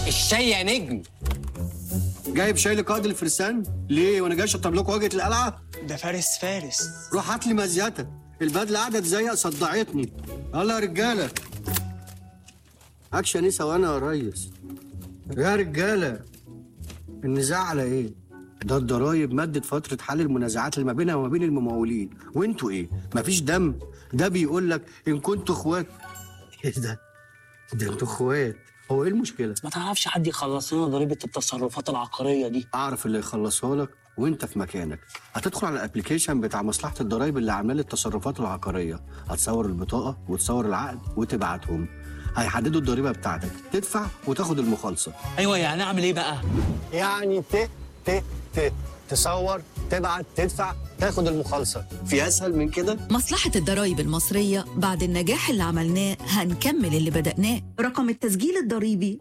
الشاي يا نجم جايب شاي لقائد الفرسان ليه وانا جاي اشطب لكم وجهه القلعه ده فارس فارس روح هات لي مزيتك البدله قعدت زيق صدعتني يلا يا رجاله اكشن ايه سوانا يا ريس يا رجاله النزاع على ايه ده الضرايب مدت فترة حل المنازعات اللي ما بينها وما بين الممولين وانتوا ايه مفيش دم ده بيقول لك ان كنتوا اخوات ايه ده ده انتوا اخوات هو ايه المشكلة ما تعرفش حد يخلص لنا ضريبه التصرفات العقاريه دي اعرف اللي يخلصها لك وانت في مكانك هتدخل على الابلكيشن بتاع مصلحه الضرايب اللي عامله لي التصرفات العقاريه هتصور البطاقه وتصور العقد وتبعتهم هيحددوا الضريبه بتاعتك تدفع وتاخد المخالصه ايوه يعني اعمل ايه بقى يعني ت ت ت تصور تبعت تدفع تاخد المخالصه في اسهل من كده مصلحة الضرايب المصرية بعد النجاح اللي عملناه هنكمل اللي بدأناه رقم التسجيل الضريبي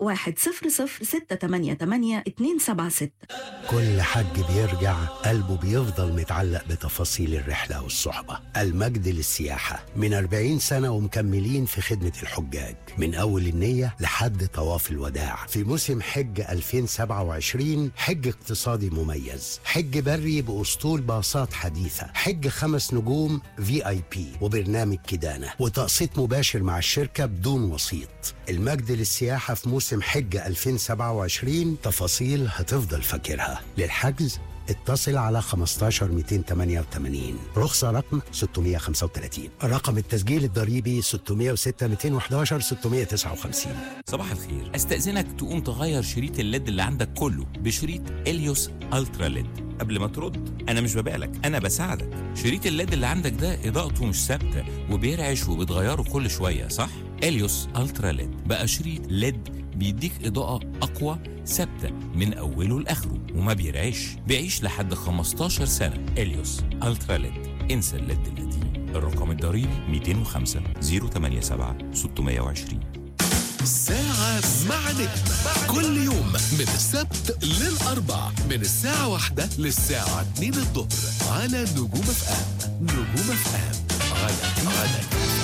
1006888 كل حج بيرجع قلبه بيفضل متعلق بتفاصيل الرحلة والصحبة المجد للسياحة من 40 سنة ومكملين في خدمة الحجاج من أول النية لحد طواف الوداع في موسم حج 2027 حج اقتصادي مميز حج بري بأسطول باصات حديثة حج خمس نجوم في اي بي وبرنامج كدانة وتقسيط مباشر مع الشركة بدون وسيط المجد للسياحة في موسم حج 2027 تفاصيل هتفضل فاكرها للحجز اتصل على 15 288 رخصة رقم 635 رقم التسجيل الضريبي 606 211 659 صباح الخير استأذنك تقوم تغير شريط الليد اللي عندك كله بشريط اليوس الترا ليد قبل ما ترد انا مش ببالك انا بساعدك شريط الليد اللي عندك ده اضاءته مش ثابته وبيرعش وبتغيره كل شويه صح اليوس الترا ليد بقى شريط ليد بيديك اضاءه اقوى ثابته من اوله لاخره وما بيرعش بيعيش لحد 15 سنه اليوس الترا ليد انسى الليد القديم الرقم الضريبي 205 087 620 ساعة مع نجم كل يوم من السبت للأربع من الساعة واحدة للساعة اتنين الظهر على نجوم اف ام نجوم اف ام على على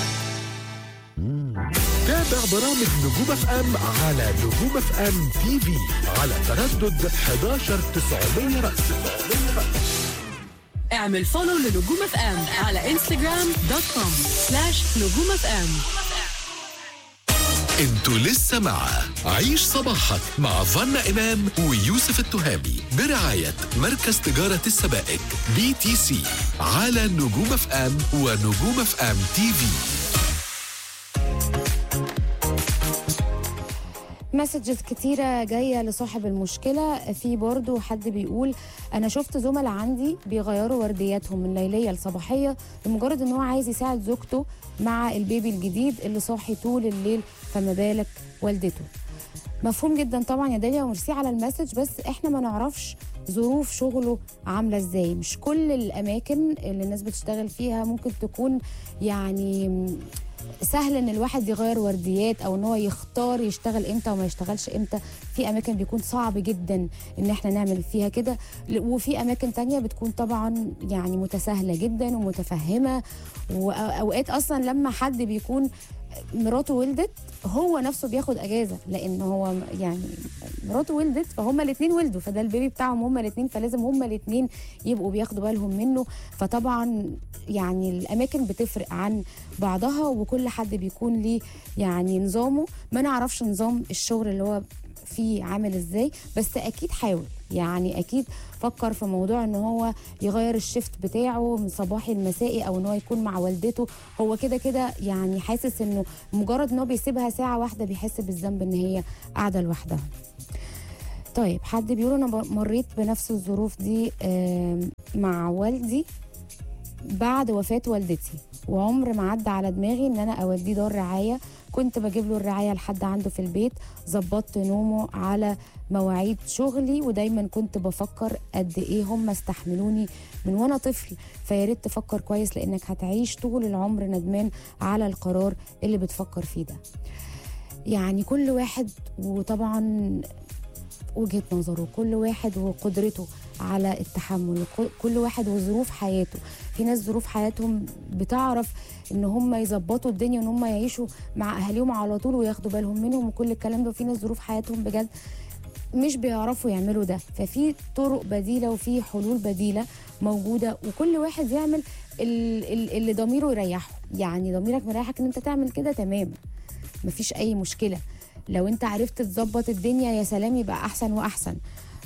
تابع برامج نجوم اف ام على نجوم اف ام تي في على تردد 11 900 رأس اعمل فولو لنجوم اف ام على انستغرام دوت كوم سلاش نجوم اف ام انتوا لسه مع عيش صباحك مع فنا إمام ويوسف التهامي برعاية مركز تجارة السبائك بي تي سي على نجوم اف ام ونجوم اف ام تي في مسجز كتيرة جاية لصاحب المشكلة في برضو حد بيقول أنا شفت زملاء عندي بيغيروا وردياتهم من ليلية لصباحية لمجرد إن هو عايز يساعد زوجته مع البيبي الجديد اللي صاحي طول الليل فما بالك والدته مفهوم جدا طبعا يا داليا وميرسي على المسج بس احنا ما نعرفش ظروف شغله عامله ازاي مش كل الاماكن اللي الناس بتشتغل فيها ممكن تكون يعني سهل ان الواحد يغير ورديات او ان هو يختار يشتغل امتى وما يشتغلش امتى في اماكن بيكون صعب جدا ان احنا نعمل فيها كده وفي اماكن تانية بتكون طبعا يعني متساهله جدا ومتفهمه واوقات اصلا لما حد بيكون مراته ولدت هو نفسه بياخد اجازه لان هو يعني مراته ولدت فهما الاثنين ولدوا فده البيبي بتاعهم هما الاثنين فلازم هما الاثنين يبقوا بياخدوا بالهم منه فطبعا يعني الاماكن بتفرق عن بعضها وكل حد بيكون ليه يعني نظامه ما نعرفش نظام الشغل اللي هو فيه عامل ازاي بس اكيد حاول يعني اكيد فكر في موضوع ان هو يغير الشيفت بتاعه من صباحي لمسائي او ان هو يكون مع والدته هو كده كده يعني حاسس انه مجرد ان هو بيسيبها ساعه واحده بيحس بالذنب ان هي قاعده لوحدها طيب حد بيقول انا مريت بنفس الظروف دي آم، مع والدي بعد وفاة والدتي وعمر ما عدى على دماغي ان انا اوديه دار رعاية كنت بجيب له الرعاية لحد عنده في البيت ظبطت نومه على مواعيد شغلي ودايما كنت بفكر قد ايه هم استحملوني من وانا طفل فياريت تفكر كويس لانك هتعيش طول العمر ندمان على القرار اللي بتفكر فيه ده يعني كل واحد وطبعا وجهة نظره كل واحد وقدرته على التحمل كل- كل واحد وظروف حياته في ناس ظروف حياتهم بتعرف ان هم يظبطوا الدنيا وان هم يعيشوا مع اهاليهم على طول وياخدوا بالهم منهم وكل الكلام ده وفي ناس ظروف حياتهم بجد مش بيعرفوا يعملوا ده ففي طرق بديله وفي حلول بديله موجوده وكل واحد يعمل ال- ال- اللي ضميره يريحه يعني ضميرك مريحك ان انت تعمل كده تمام مفيش اي مشكله لو انت عرفت تظبط الدنيا يا سلام يبقى احسن واحسن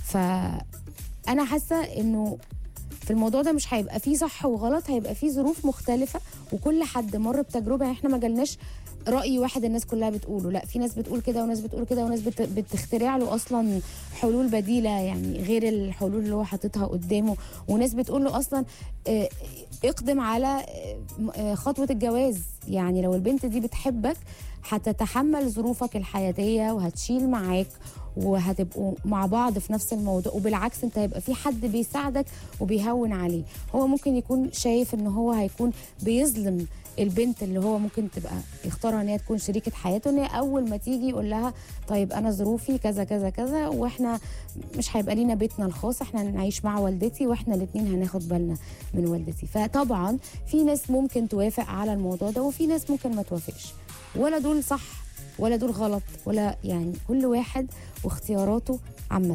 فانا حاسه انه في الموضوع ده مش هيبقى فيه صح وغلط هيبقى فيه ظروف مختلفة وكل حد مر بتجربة يعني احنا ما جالناش رأي واحد الناس كلها بتقوله لا في ناس بتقول كده وناس بتقول كده وناس بت... بتخترع له أصلا حلول بديلة يعني غير الحلول اللي هو حاططها قدامه وناس بتقول له أصلا اه، اقدم على اه، اه، خطوة الجواز يعني لو البنت دي بتحبك هتتحمل ظروفك الحياتية وهتشيل معاك وهتبقوا مع بعض في نفس الموضوع وبالعكس انت هيبقى في حد بيساعدك وبيهون عليه هو ممكن يكون شايف ان هو هيكون بيظلم البنت اللي هو ممكن تبقى يختارها ان هي تكون شريكه حياته ان هي اول ما تيجي يقول لها طيب انا ظروفي كذا كذا كذا واحنا مش هيبقى لينا بيتنا الخاص احنا هنعيش مع والدتي واحنا الاثنين هناخد بالنا من والدتي فطبعا في ناس ممكن توافق على الموضوع ده وفي ناس ممكن ما توافقش ولا دول صح ولا دول غلط ولا يعني كل واحد واختياراته عامة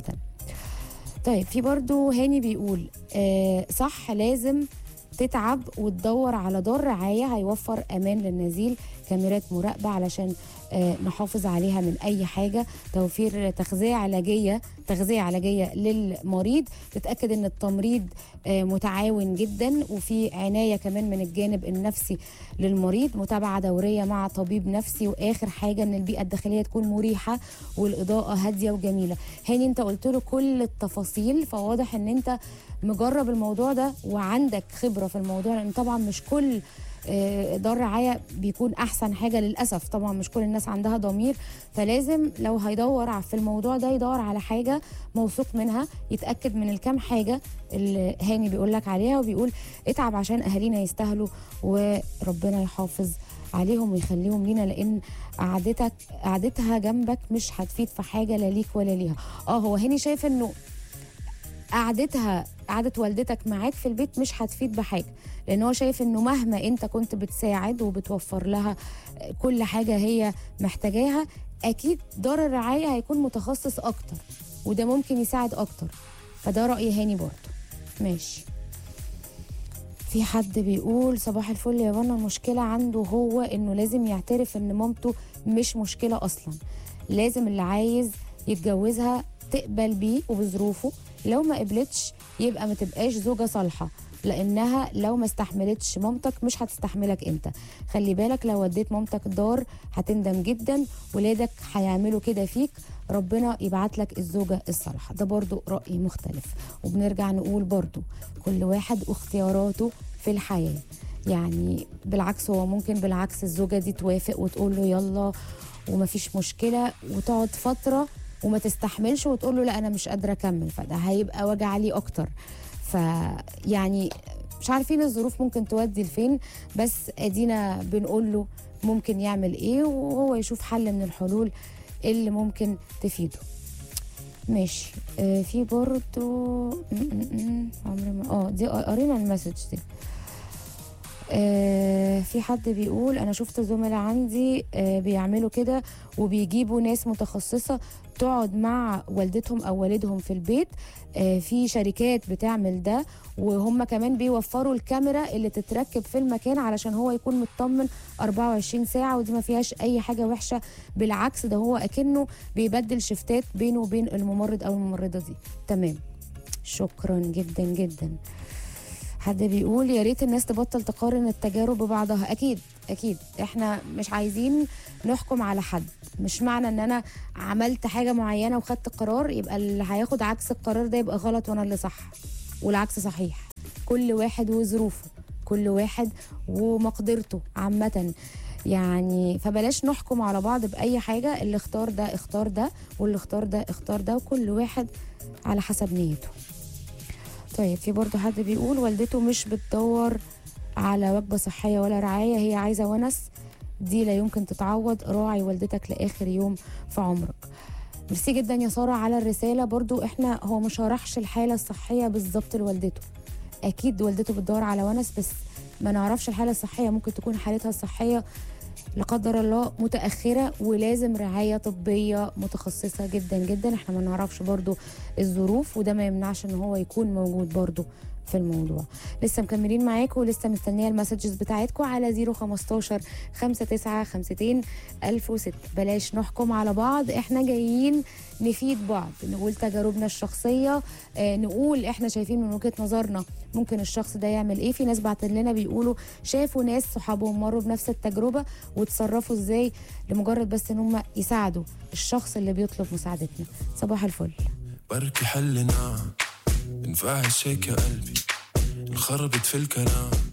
طيب في برضو هاني بيقول آه صح لازم تتعب وتدور على دار رعاية هيوفر أمان للنزيل كاميرات مراقبة علشان آه نحافظ عليها من أي حاجة توفير تغذية علاجية تغذية علاجية للمريض تتأكد أن التمريض آه متعاون جدا وفي عناية كمان من الجانب النفسي للمريض متابعة دورية مع طبيب نفسي وآخر حاجة أن البيئة الداخلية تكون مريحة والإضاءة هادية وجميلة هاني أنت قلت له كل التفاصيل فواضح أن أنت مجرب الموضوع ده وعندك خبرة في الموضوع لأن طبعا مش كل آه، دار رعاية بيكون أحسن حاجة للأسف طبعا مش كل الناس عندها ضمير فلازم لو هيدور ع- في الموضوع ده يدور على حاجة موثوق منها يتأكد من الكام حاجة اللي هاني بيقول لك عليها وبيقول اتعب عشان أهالينا يستاهلوا وربنا يحافظ عليهم ويخليهم لينا لان قعدتك قعدتها جنبك مش هتفيد في حاجه لا ليك ولا ليها اه هو هاني شايف انه قعدتها قعدة والدتك معاك في البيت مش هتفيد بحاجة لأن هو شايف إنه مهما أنت كنت بتساعد وبتوفر لها كل حاجة هي محتاجاها أكيد دار الرعاية هيكون متخصص أكتر وده ممكن يساعد أكتر فده رأي هاني برضه ماشي في حد بيقول صباح الفل يا بنا المشكلة عنده هو إنه لازم يعترف إن مامته مش مشكلة أصلا لازم اللي عايز يتجوزها تقبل بيه وبظروفه لو ما قبلتش يبقى ما تبقاش زوجة صالحة لانها لو ما استحملتش مامتك مش هتستحملك انت خلي بالك لو وديت مامتك دار هتندم جدا ولادك هيعملوا كده فيك ربنا يبعت لك الزوجة الصالحة ده برضو رأي مختلف وبنرجع نقول برضو كل واحد واختياراته في الحياة يعني بالعكس هو ممكن بالعكس الزوجة دي توافق وتقول له يلا ومفيش مشكلة وتقعد فترة وما تستحملش وتقول له لا انا مش قادره اكمل فده هيبقى وجع ليه اكتر فيعني مش عارفين الظروف ممكن تودي لفين بس ادينا بنقول له ممكن يعمل ايه وهو يشوف حل من الحلول اللي ممكن تفيده ماشي آه في برضو م- م- م- عمري ما اه دي قرينا المسج دي آه في حد بيقول انا شفت زملاء عندي آه بيعملوا كده وبيجيبوا ناس متخصصه تقعد مع والدتهم او والدهم في البيت آه في شركات بتعمل ده وهم كمان بيوفروا الكاميرا اللي تتركب في المكان علشان هو يكون مطمن 24 ساعه ودي ما فيهاش اي حاجه وحشه بالعكس ده هو اكنه بيبدل شفتات بينه وبين الممرض او الممرضه دي تمام شكرا جدا جدا حد بيقول يا ريت الناس تبطل تقارن التجارب ببعضها اكيد اكيد احنا مش عايزين نحكم على حد مش معنى ان انا عملت حاجه معينه وخدت قرار يبقى اللي هياخد عكس القرار ده يبقى غلط وانا اللي صح والعكس صحيح كل واحد وظروفه كل واحد ومقدرته عامه يعني فبلاش نحكم على بعض باي حاجه اللي اختار ده اختار ده واللي اختار ده اختار ده وكل واحد على حسب نيته طيب في برضه حد بيقول والدته مش بتدور على وجبة صحية ولا رعاية هي عايزة ونس دي لا يمكن تتعوض راعي والدتك لآخر يوم في عمرك ميرسي جدا يا ساره على الرساله برضو احنا هو ما شرحش الحاله الصحيه بالظبط لوالدته اكيد والدته بتدور على ونس بس ما نعرفش الحاله الصحيه ممكن تكون حالتها الصحيه لا قدر الله متاخره ولازم رعايه طبيه متخصصه جدا جدا احنا ما نعرفش برضو الظروف وده ما يمنعش ان هو يكون موجود برضو في الموضوع لسه مكملين معاكم ولسه مستنيه المسجز بتاعتكم على 015 5952 1006 بلاش نحكم على بعض احنا جايين نفيد بعض نقول تجاربنا الشخصيه آه نقول احنا شايفين من وجهه نظرنا ممكن الشخص ده يعمل ايه في ناس بعت لنا بيقولوا شافوا ناس صحابهم مروا بنفس التجربه وتصرفوا ازاي لمجرد بس ان هم يساعدوا الشخص اللي بيطلب مساعدتنا صباح الفل بركي حلنا نفعل شيك يا قلبي انخربت في الكلام